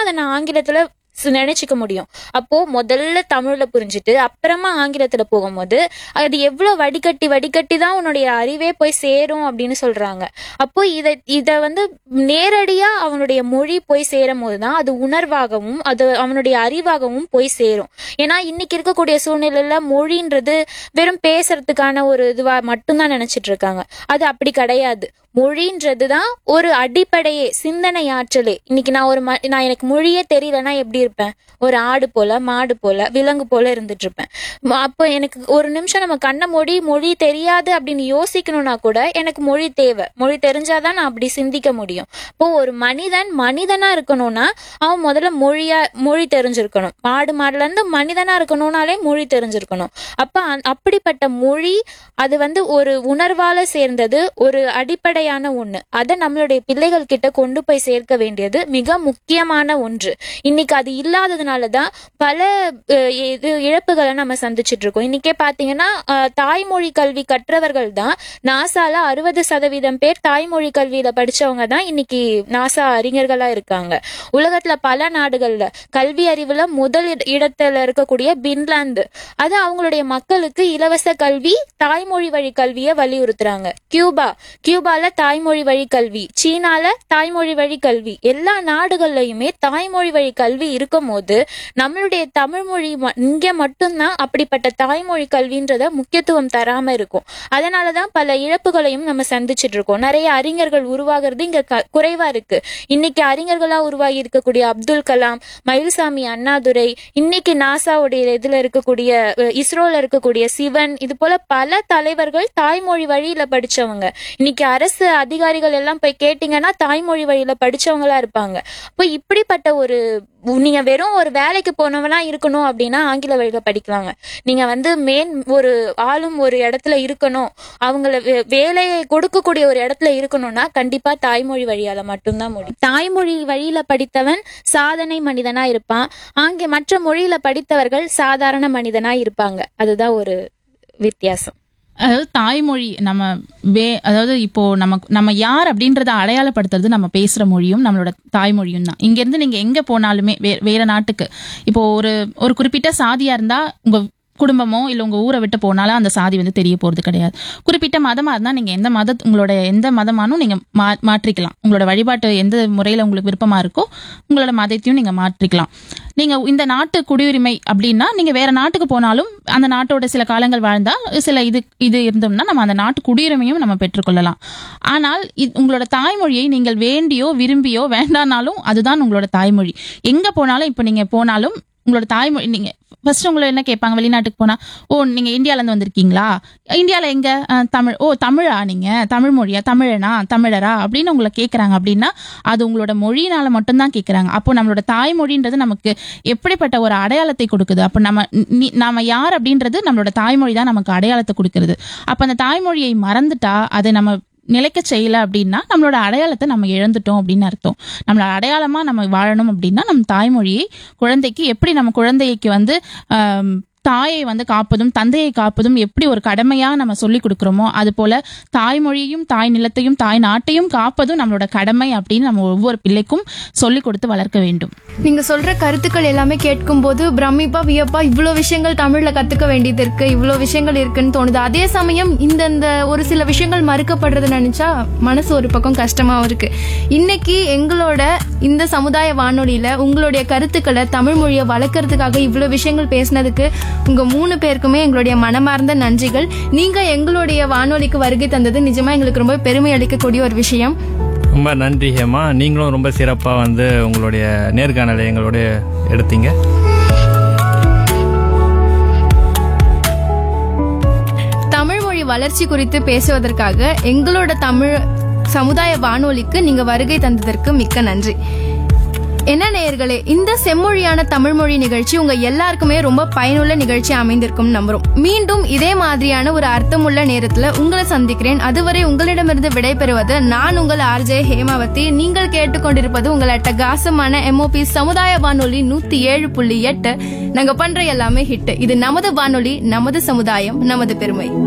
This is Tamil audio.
அதை நான் ஆங்கிலத்துல ஸ் நினைச்சுக்க முடியும் அப்போ முதல்ல தமிழ்ல புரிஞ்சுட்டு அப்புறமா ஆங்கிலத்துல போகும்போது அது எவ்வளவு வடிகட்டி வடிகட்டி தான் உன்னுடைய அறிவே போய் சேரும் அப்படின்னு சொல்றாங்க அப்போ இதை இத வந்து நேரடியா அவனுடைய மொழி போய் சேரும் போதுதான் அது உணர்வாகவும் அது அவனுடைய அறிவாகவும் போய் சேரும் ஏன்னா இன்னைக்கு இருக்கக்கூடிய சூழ்நிலையில மொழின்றது வெறும் பேசுறதுக்கான ஒரு இதுவா மட்டும்தான் நினைச்சிட்டு இருக்காங்க அது அப்படி கிடையாது மொழின்றது தான் ஒரு அடிப்படையே சிந்தனை ஆற்றலே இன்னைக்கு நான் ஒரு ம- நான் எனக்கு மொழியே தெரியலன்னா எப்படி இருப்பேன் ஒரு ஆடு போல மாடு போல விலங்கு போல இருந்துட்டு இருப்பேன் ம- அப்போ எனக்கு ஒரு நிமிஷம் நம்ம கண்ண மொழி மொழி தெரியாது அப்படின்னு யோசிக்கணும்னா கூட எனக்கு மொழி தேவை மொழி தெரிஞ்சாதான் நான் அப்படி சிந்திக்க முடியும் இப்போ ஒரு மனிதன் மனிதனா இருக்கணும்னா அவன் முதல்ல மொழியா மொழி தெரிஞ்சிருக்கணும் மாடு மாடுல இருந்து மனிதனா இருக்கணும்னாலே மொழி தெரிஞ்சிருக்கணும் அப்ப அந்த- அப்படிப்பட்ட மொழி அது வந்து ஒரு உணர்வால சேர்ந்தது ஒரு அடிப்படையான ஒண்ணு அதை நம்மளுடைய பிள்ளைகள் கிட்ட கொண்டு போய் சேர்க்க வேண்டியது மிக முக்கியமான ஒன்று இன்னைக்கு அது இல்லாததுனால தான் பல அஹ், இது இழப்புகளை நம்ம சந்திச்சுட்டு இருக்கோம் இன்னைக்கே பாத்தீங்கன்னா அஹ், தாய்மொழி கல்வி கற்றவர்கள் தான் நாசால அறுபது சதவீதம் பேர் தாய்மொழி கல்வியில படிச்சவங்க தான் இன்னைக்கு நாசா அறிஞர்களா இருக்காங்க உலகத்துல பல நாடுகள்ல கல்வி அறிவுல முதல் இட- இடத்துல இருக்கக்கூடிய பின்லாந்து அது அவங்களுடைய மக்களுக்கு இலவச கல்வி தாய்மொழி வழி கல்வியை வலியுறுத்துறாங்க கியூபா கியூபால தாய்மொழி வழி கல்வி சீனால தாய்மொழி வழி கல்வி எல்லா நாடுகள்லயுமே தாய்மொழி வழி கல்வி இருக்கும் போது நம்மளுடைய தமிழ் மொழி ம- இங்க மட்டும்தான் அப்படிப்பட்ட தாய்மொழி கல்வின்றத முக்கியத்துவம் தராம இருக்கும் அதனாலதான் பல இழப்புகளையும் நம்ம சந்திச்சிட்டு இருக்கோம் நிறைய அறிஞர்கள் உருவாகிறது இங்க க- குறைவா இருக்கு இன்னைக்கு அறிஞர்களா உருவாகி இருக்கக்கூடிய அப்துல் கலாம் மயில்சாமி அண்ணாதுரை இன்னைக்கு நாசாவுடைய இதுல இருக்கக்கூடிய அஹ், இஸ்ரோல இருக்கக்கூடிய சிவன் இது போல பல தலைவர்கள் தாய்மொழி வழியில படிச்சவங்க இன்னைக்கு அரசு அதிகாரிகள் எல்லாம் போய் கேட்டீங்கன்னா தாய்மொழி வழியில படிச்சவங்களா இருப்பாங்க அப்போ இப்படிப்பட்ட ஒரு நீங்க வெறும் ஒரு வேலைக்கு போனவனா இருக்கணும் அப்படின்னா ஆங்கில வழியில படிக்கலாங்க நீங்க வந்து மேன் ஒரு ஆளும் ஒரு இடத்துல இருக்கணும் அவங்கள வே- வேலையை கொடுக்கக்கூடிய ஒரு இடத்துல இருக்கணும்னா கண்டிப்பா தாய்மொழி வழியால மட்டும்தான் முடியும் தாய்மொழி வழியில படித்தவன் சாதனை மனிதனா இருப்பான் ஆங்கே மற்ற மொழியில படித்தவர்கள் சாதாரண மனிதனா இருப்பாங்க அதுதான் ஒரு வித்தியாசம் அதாவது தாய்மொழி நம்ம வே அதாவது இப்போ நமக்கு நம்ம யார் அப்படின்றத அடையாளப்படுத்துறது நம்ம பேசுற மொழியும் நம்மளோட தாய்மொழியும் தான் இங்க இருந்து நீங்க எங்க போனாலுமே வே- வேற நாட்டுக்கு இப்போ ஒரு ஒரு குறிப்பிட்ட சாதியா இருந்தா உங்க குடும்பமோ இல்ல உங்க ஊரை விட்டு போனாலும் அந்த சாதி வந்து தெரிய போறது கிடையாது குறிப்பிட்ட மதமா இருந்தா நீங்க எந்த மத உங்களோட எந்த மதமானும் நீங்க மா- மாற்றிக்கலாம் உங்களோட வழிபாட்டு எந்த முறையில உங்களுக்கு விருப்பமா இருக்கோ உங்களோட மதத்தையும் நீங்க மாற்றிக்கலாம் நீங்க இந்த நாட்டு குடியுரிமை அப்படின்னா நீங்க வேற நாட்டுக்கு போனாலும் அந்த நாட்டோட சில காலங்கள் வாழ்ந்தா சில இது இது இருந்தோம்னா நம்ம அந்த நாட்டு குடியுரிமையும் நம்ம பெற்றுக்கொள்ளலாம் ஆனால் இது- உங்களோட தாய்மொழியை நீங்கள் வேண்டியோ விரும்பியோ வேண்டானாலும் அதுதான் உங்களோட தாய்மொழி எங்க போனாலும் இப்போ நீங்க போனாலும் உங்களோட தாய்மொழி நீங்க ஃபர்ஸ்ட் உங்களை என்ன கேட்பாங்க வெளிநாட்டுக்கு போனா ஓ நீங்க இந்தியால இருந்து வந்திருக்கீங்களா இந்தியால எங்க அஹ், தமிழ் ஓ தமிழா நீங்க தமிழ் மொழியா தமிழனா தமிழரா அப்படின்னு உங்களை கேக்குறாங்க அப்படின்னா அது உங்களோட மொழியினால மட்டும்தான் கேக்குறாங்க அப்போ நம்மளோட தாய்மொழின்றது நமக்கு எப்படிப்பட்ட ஒரு அடையாளத்தை கொடுக்குது அப்ப நம்ம நீ- நாம யார் அப்படின்றது நம்மளோட தாய்மொழி தான் நமக்கு அடையாளத்தை கொடுக்கிறது அப்ப அந்த தாய்மொழியை மறந்துட்டா அதை நம்ம நிலைக்க செய்யல அப்படின்னா நம்மளோட அடையாளத்தை நம்ம இழந்துட்டோம் அப்படின்னு அர்த்தம் நம்மளோட அடையாளமா நம்ம வாழணும் அப்படின்னா நம்ம தாய்மொழியை குழந்தைக்கு எப்படி நம்ம குழந்தைக்கு வந்து ஆம், தாயை வந்து காப்பதும் தந்தையை காப்பதும் எப்படி ஒரு கடமையா நம்ம சொல்லி கொடுக்குறோமோ அது போல தாய்மொழியையும் தாய் நிலத்தையும் தாய் நாட்டையும் காப்பதும் நம்மளோட கடமை அப்படின்னு நம்ம ஒவ்வொரு பிள்ளைக்கும் சொல்லி கொடுத்து வளர்க்க வேண்டும் நீங்க சொல்ற கருத்துக்கள் எல்லாமே கேட்கும்போது பிரமிப்பா வியப்பா இவ்வளோ விஷயங்கள் தமிழ்ல கத்துக்க வேண்டியது இருக்கு இவ்வளோ விஷயங்கள் இருக்குன்னு தோணுது அதே சமயம் இந்த இந்த ஒரு சில விஷயங்கள் மறுக்கப்படுறது நினைச்சா மனசு ஒரு பக்கம் கஷ்டமாவும் இருக்கு இன்னைக்கு எங்களோட இந்த சமுதாய வானொலியில உங்களுடைய கருத்துக்களை தமிழ் மொழியை வளர்க்கறதுக்காக இவ்வளோ விஷயங்கள் பேசினதுக்கு உங்க மூணு பேருக்குமே எங்களுடைய மனமார்ந்த நன்றிகள் நீங்க எங்களுடைய வானொலிக்கு வருகை தந்தது நிஜமா எங்களுக்கு ரொம்ப பெருமை அளிக்கக்கூடிய ஒரு விஷயம் ரொம்ப நன்றி ஹேமா நீங்களும் ரொம்ப சிறப்பாக வந்து உங்களுடைய நேர்காணலை எங்களோட எடுத்தீங்க தமிழ் மொழி வளர்ச்சி குறித்து பேசுவதற்காக எங்களோட தமிழ் சமுதாய வானொலிக்கு நீங்க வருகை தந்ததற்கு மிக்க நன்றி என்ன நேயர்களே இந்த செம்மொழியான தமிழ் மொழி நிகழ்ச்சி உங்க எல்லாருக்குமே ரொம்ப பயனுள்ள நிகழ்ச்சி அமைந்திருக்கும் நம்புறோம் மீண்டும் இதே மாதிரியான ஒரு அர்த்தமுள்ள நேரத்துல உங்களை சந்திக்கிறேன் அதுவரை உங்களிடமிருந்து விடைபெறுவது நான் உங்கள் ஆர்ஜே ஹேமாவதி நீங்கள் கேட்டுக்கொண்டிருப்பது உங்கள் அட்டகாசமான எம்ஓபி சமுதாய வானொலி நூத்தி ஏழு புள்ளி எட்டு நாங்க பண்ற எல்லாமே ஹிட் இது நமது வானொலி நமது சமுதாயம் நமது பெருமை